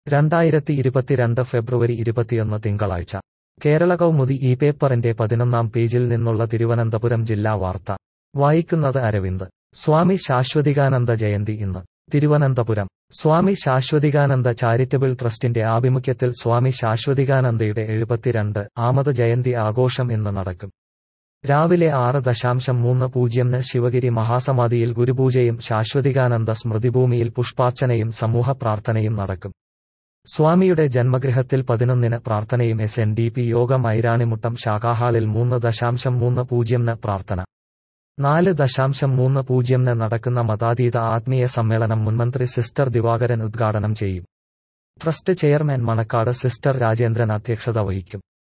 രണ്ടായിരത്തി ഇരുപത്തിരണ്ട് ഫെബ്രുവരി ഇരുപത്തിയൊന്ന് തിങ്കളാഴ്ച കേരള കൗമുദി ഈ പേപ്പറിന്റെ പതിനൊന്നാം പേജിൽ നിന്നുള്ള തിരുവനന്തപുരം ജില്ലാ വാർത്ത വായിക്കുന്നത് അരവിന്ദ് സ്വാമി ശാശ്വതികാനന്ദ ജയന്തി ഇന്ന് തിരുവനന്തപുരം സ്വാമി ശാശ്വതികാനന്ദ ചാരിറ്റബിൾ ട്രസ്റ്റിന്റെ ആഭിമുഖ്യത്തിൽ സ്വാമി ശാശ്വതികാനന്ദയുടെ എഴുപത്തിരണ്ട് ആമത് ജയന്തി ആഘോഷം ഇന്ന് നടക്കും രാവിലെ ആറ് ദശാംശം മൂന്ന് പൂജ്യംന് ശിവഗിരി മഹാസമാധിയിൽ ഗുരുപൂജയും ശാശ്വതികാനന്ദ സ്മൃതിഭൂമിയിൽ പുഷ്പാർച്ചനയും സമൂഹ പ്രാർത്ഥനയും നടക്കും സ്വാമിയുടെ ജന്മഗൃഹത്തിൽ പതിനൊന്നിന് പ്രാർത്ഥനയും എസ് എൻ ഡി പി യോഗം ഐരാണിമുട്ടം ശാഖാഹാളിൽ മൂന്ന് ദശാംശം മൂന്ന് പൂജ്യംന് പ്രാർത്ഥന നാല് ദശാംശം മൂന്ന് പൂജ്യംന് നടക്കുന്ന മതാതീത ആത്മീയ സമ്മേളനം മുൻമന്ത്രി സിസ്റ്റർ ദിവാകരൻ ഉദ്ഘാടനം ചെയ്യും trust chairman Manakkad sister Rajendran അധ്യക്ഷത വഹിക്കും